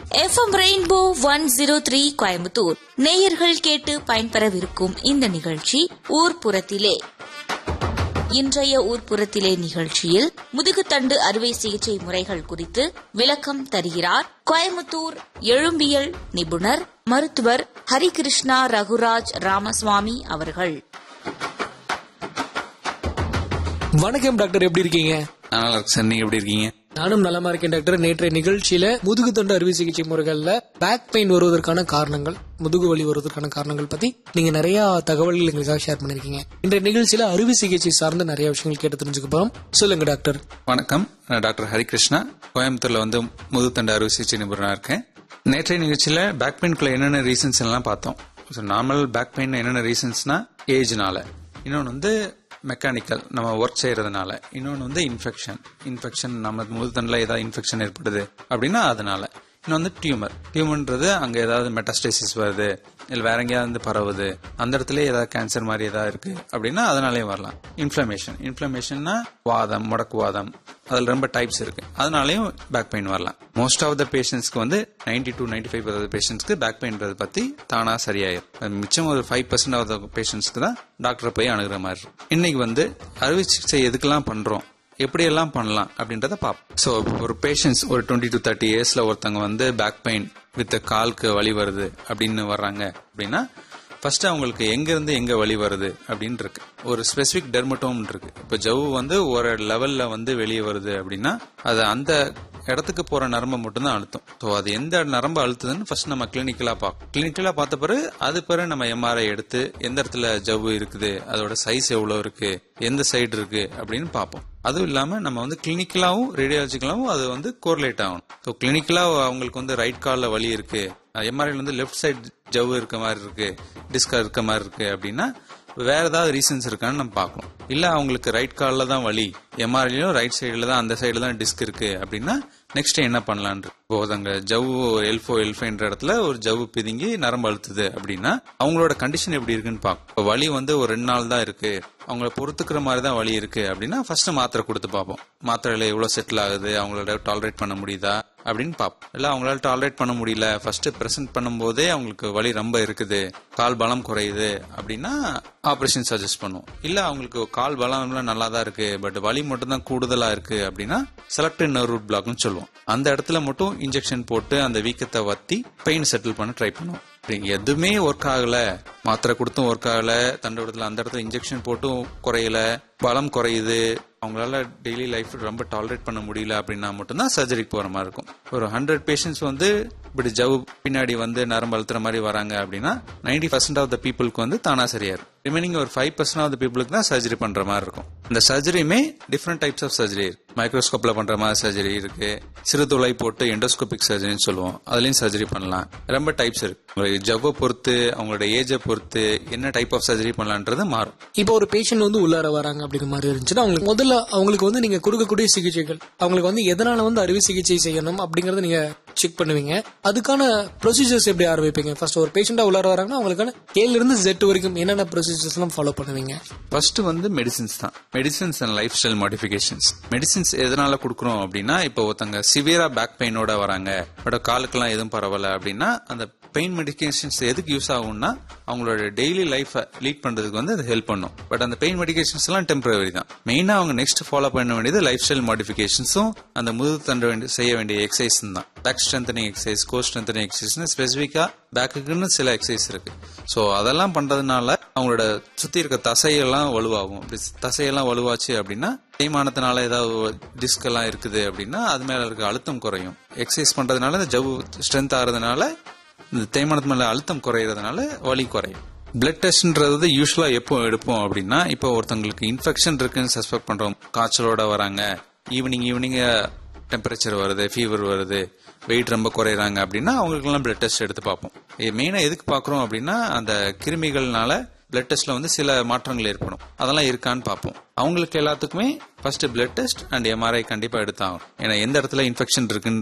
FM rainbow one zero three Coimbatore நேயர்கள் கேட்டு பயன்பெறவிருக்கும் இந்த நிகழ்ச்சி ஊர்ப்புறத்திலே இன்றைய ஊர்ப்புறத்திலே நிகழ்ச்சியில் முதுகுத்தண்டு அறுவை சிகிச்சை முறைகள் குறித்து விளக்கம் தருகிறார் கோயம்புத்தூர் எழும்பியல் நிபுணர் மருத்துவர் ஹரிகிருஷ்ணா ரகுராஜ் ராமசுவாமி அவர்கள் வணக்கம் டாக்டர் எப்படி இருக்கீங்க நான் நல்லா இருக்கு சார் நீங்க எப்படி இருக்கீங்க நானும் நலமா இருக்கேன் டாக்டர் நேற்றைய நிகழ்ச்சியில முதுகு தண்டு அறுவை சிகிச்சை முறைகள்ல பேக் பெயின் வருவதற்கான காரணங்கள் முதுகு வலி வருவதற்கான காரணங்கள் பத்தி நீங்க நிறைய தகவல்கள் எங்களுக்காக ஷேர் பண்ணிருக்கீங்க இன்றைய நிகழ்ச்சியில அறுவை சிகிச்சை சார்ந்த நிறைய விஷயங்கள் கேட்டு தெரிஞ்சுக்க போறோம் சொல்லுங்க டாக்டர் வணக்கம் நான் டாக்டர் ஹரிகிருஷ்ணா கோயம்புத்தூர்ல வந்து முதுத்தண்டு அறுவை சிகிச்சை நிபுணராக இருக்கேன் நேற்றைய நிகழ்ச்சியில பேக் பெயின்குள்ள என்னென்ன ரீசன்ஸ் எல்லாம் பார்த்தோம் நார்மல் பேக் பெயின் என்னென்ன ரீசன்ஸ்னா ஏஜ்னால இன்னொன்று வந்து மெக்கானிக்கல் நம்ம ஒர்க் செய்யறதுனால இன்னொன்று வந்து இன்ஃபெக்ஷன் இன்ஃபெக்ஷன் நம்ம முதுத்தண்டில் ஏதாவது இன்ஃபெக்ஷன் ஏற்படுது அப்படின்னா அதனால இன்னும் வந்து டியூமர் டியூமர்ன்றது அங்க ஏதாவது மெட்டாஸ்டேசிஸ் வருது இல்லை வேற எங்கேயாவது வந்து பரவுது அந்த இடத்துல ஏதாவது கேன்சர் மாதிரி ஏதாவது இருக்கு அப்படின்னா அதனாலே வரலாம் இன்ஃப்ளமேஷன் இன்ஃப்ளமேஷன்னா வாதம் முடக்குவாதம் அதில் ரொம்ப டைப்ஸ் இருக்கு அதனாலயும் பேக் பெயின் வரலாம் மோஸ்ட் ஆஃப் த பேஷண்ட்ஸ்க்கு வந்து ninety to ninety five percent பேஷண்ட்ஸ்க்கு பேக் பெயின்றதை பத்தி தானா சரியாயிரும் மிச்சம் ஒரு ஃபைவ் பர்சன்ட் ஆஃப் த பேஷண்ட்ஸ்க்கு தான் டாக்டரை போய் அணுகிற மாதிரி இருக்கும் இன்னைக்கு வந்து அறுவை சிகிச்சை எதுக்கெல்லாம் பண்றோம் எப்படியெல்லாம் பண்ணலாம் அப்படின்றத பார்ப்போம் ஸோ ஒரு பேஷண்ட்ஸ் ஒரு டுவெண்ட்டி டு தேர்ட்டி இயர்ஸ்ல ஒருத்தவங்க வந்து பேக் பெயின் வித் கால்க்கு வலி வருது அப்படின்னு வர்றாங்க அப்படின்னா ஃபர்ஸ்ட் அவங்களுக்கு எங்க இருந்து எங்க வலி வருது அப்படின்னு இருக்கு ஒரு ஸ்பெசிபிக் டெர்மட்டோம் இருக்கு இப்போ ஜவ்வு வந்து ஒரு லெவல்ல வந்து வெளியே வருது அப்படின்னா அது அந்த இடத்துக்கு போற நரம்பை மட்டும்தான் அழுத்தும் ஸோ அது எந்த நரம்பு அழுத்துதுன்னு ஃபர்ஸ்ட் நம்ம கிளினிக்கலா பார்ப்போம் கிளினிக்கலா பார்த்த பிறகு அது பிறகு நம்ம எம்ஆர்ஐ எடுத்து எந்த இடத்துல ஜவ்வு இருக்குது அதோட சைஸ் எவ்வளவு இருக்கு எந்த சைடு இருக்கு அப்படின்னு பார்ப்போம் அதுவும் இல்லாம நம்ம வந்து கிளினிக்கலாவும் ரேடியாலஜிக்கலாவும் அது வந்து கோரிலேட் ஆகணும் ஸோ கிளினிக்கலா அவங்களுக்கு வந்து ரைட் காலில் வலி இருக்கு எம்ஆர்ஐல வந்து லெஃப்ட் சைடு ஜவ்வு இருக்க மாதிரி இருக்கு டிஸ்கா இருக்க மாதிரி இருக்கு அப்படின்னா வேற ஏதாவது ரீசன்ஸ் இருக்கான்னு நம்ம பார்க்கணும் இல்ல அவங்களுக்கு ரைட் காலில் தான் வலி எம்ஆர்ஐலையும் ரைட் சைடுல தான் அந்த சைடுல தான் டிஸ்க் இருக்கு அப்படின்னா நெக்ஸ்ட் என்ன பண்ணலான் இப்போ அங்க ஜவ்வு எல்ஃபோ எல்ஃபைன்ற இடத்துல ஒரு ஜவ்வு பிதுங்கி நரம்பு அழுத்துது அப்படின்னா அவங்களோட கண்டிஷன் எப்படி இருக்குன்னு பார்ப்போம் இப்போ வலி வந்து ஒரு ரெண்டு நாள் தான் இருக்கு அவங்கள பொறுத்துக்கிற மாதிரி தான் வலி இருக்கு அப்படின்னா ஃபர்ஸ்ட் மாத்திரை கொடுத்து பார்ப்போம் மாத்திரையில எவ்வளவு செட்டில் ஆகுது அவங்களோட டாலரேட் பண்ண முடியுதா அப்படின்னு பார்ப்போம் இல்ல அவங்களால டாலரேட் பண்ண முடியல ஃபர்ஸ்ட் பிரசன்ட் பண்ணும்போதே அவங்களுக்கு வலி ரொம்ப இருக்குது கால் பலம் குறையுது அப்படின்னா ஆபரேஷன் சஜஸ்ட் பண்ணுவோம் இல்ல அவங்களுக்கு கால் பலம் நல்லா தான் இருக்கு பட் வலி மட்டும் தான் கூடுதலா இருக்கு அப்படின்னா செலக்டட் நர்வ் ரூட் பிளாக்னு சொல்லுவோம் அந்த இடத்துல மட்டும் இன்ஜெக்ஷன் போட்டு அந்த வீக்கத்தை வத்தி பெயின் செட்டில் பண்ண ட்ரை பண்ணுவோம் எதுவுமே ஒர்க் ஆகல மாத்திரை கொடுத்தும் ஒர்க் ஆகல தண்டோடத்துல அந்த இடத்துல இன்ஜெக்ஷன் போட்டும் குறையல பலம் குறையுது அவங்களால டெய்லி லைஃப் ரொம்ப டாலரேட் பண்ண முடியல அப்படின்னா மட்டும்தான் சர்ஜரிக்கு போற மாதிரி இருக்கும் ஒரு ஹண்ட்ரட் பேஷண்ட்ஸ் வந்து இப்படி ஜவ் பின்னாடி வந்து நரம்பு அழுத்துற மாதிரி வராங்க அப்படின்னா நைன்டி பர்சன்ட் ஆஃப் த பீப்புளுக்கு வந்து தானா சரியாயிரும் ரிமைனிங் ஒரு ஃபைவ் பர்சன்ட் ஆஃப் த பீப்புளுக்கு தான் சர்ஜரி பண்ற மாதிரி இருக்கும் இந்த சர்ஜரியுமே டிஃப்ரெண்ட் டைப்ஸ் ஆஃப் சர்ஜரி இருக்கு மைக்ரோஸ்கோப்ல பண்ற மாதிரி சர்ஜரி இருக்கு சிறு துளை போட்டு எண்டோஸ்கோபிக் சர்ஜரின்னு சொல்லுவோம் அதுலயும் சர்ஜரி பண்ணலாம் ரொம்ப டைப்ஸ் இருக்கு ஜவ்வை பொறுத்து அவங்களோட ஏஜை பொறுத்து என்ன டைப் ஆஃப் சர்ஜரி பண்ணலான்றது மாறும் இப்போ ஒரு பேஷண்ட் வந்து உள்ளார வராங்க அப்படிங்கிற மாதிரி இருந்துச்சுன்னா அவங்களுக்கு முதல்ல அவங்களுக்கு வந்து நீங்க கொடுக்கக்கூடிய சிகிச்சைகள் அவங்களுக்கு வந்து எதனால வந்து அறுவை சிகிச்சை செய்யணும் அப்படிங்கறத நீங்க செக் பண்ணுவீங்க அதுக்கான ப்ரொசீஜர்ஸ் எப்படி ஆரம்பிப்பீங்க ஃபர்ஸ்ட் ஒரு பேஷண்டா உள்ளார வராங்கன்னா அவங்களுக்கான ஏல இருந்து ஜெட் வரைக்கும் என்னென்ன ப்ரொசீஜர்ஸ் எல்லாம் ஃபாலோ பண்ணுவீங்க ஃபர்ஸ்ட் வந்து மெடிசின்ஸ் தான் medicines and lifestyle modifications medicines எதனால கொடுக்குறோம் அப்படின்னா இப்போ ஒருத்தங்க சிவியரா பேக் பெயினோட வராங்க பட் காலுக்கெல்லாம் எதுவும் பரவாயில்ல அப்படின்னா அந்த பெயின் மெடிகேஷன்ஸ் எதுக்கு யூஸ் ஆகும்னா அவங்களோட டெய்லி லைஃப் லீட் பண்றதுக்கு வந்து அது ஹெல்ப் பண்ணும் பட் அந்த பெயின் மெடிகேஷன்ஸ் எல்லாம் டெம்பரரி தான் மெயினா அவங்க நெக்ஸ்ட் ஃபாலோ பண்ண வேண்டியது லைஃப் ஸ்டைல் மாடிஃபிகேஷன்ஸும் அந்த முதுகு தண்ட வேண்டிய செய்ய வேண்டிய எக்ஸசைஸ் தான் back strengthening exercise core strengthening எக்ஸசைஸ்னு ஸ்பெசிஃபிக்கா பேக்குக்குன்னு சில எக்ஸசைஸ் இருக்கு ஸோ அதெல்லாம் பண்றதுனால அவங்களோட சுத்தி இருக்க தசையெல்லாம் வலுவாகும் அப்படி தசையெல்லாம் வலுவாச்சு அப்படின்னா தேய்மானத்தினால ஏதாவது டிஸ்க் எல்லாம் இருக்குது அப்படின்னா அது மேல இருக்க அழுத்தம் குறையும் எக்ஸசைஸ் பண்றதுனால இந்த ஜவ்வு ஸ்ட்ரென்த் ஆகிறதுனால இந்த தேய்மானத்து மேல அழுத்தம் குறையிறதுனால வலி குறையும் பிளட் டெஸ்ட்ன்றது யூஸ்வலா எப்போ எடுப்போம் அப்படின்னா இப்போ ஒருத்தவங்களுக்கு இன்ஃபெக்ஷன் இருக்குன்னு சஸ்பெக்ட் பண்றோம் காய்ச்சலோட வராங்க ஈவினிங் ஈவினிங் டெம்பரேச்சர் வருது ஃபீவர் வருது வெயிட் ரொம்ப குறையிறாங்க அப்படின்னா அவங்களுக்கெல்லாம் பிளட் டெஸ்ட் எடுத்து பார்ப்போம் மெயினா எதுக்கு பாக்குறோம் அப்படின்னா அந்த கிருமிகள்னால பிளட் டெஸ்ட்ல வந்து சில மாற்றங்கள் ஏற்படும் அதெல்லாம் இருக்கான்னு பார்ப்போம் அவங்களுக்கு எல்லாத்துக்குமே first blood test and MRI கண்டிப்பா எடுத்தாகும் ஏன்னா எந்த இடத்துல இன்ஃபெக்ஷன் இருக்குன்னு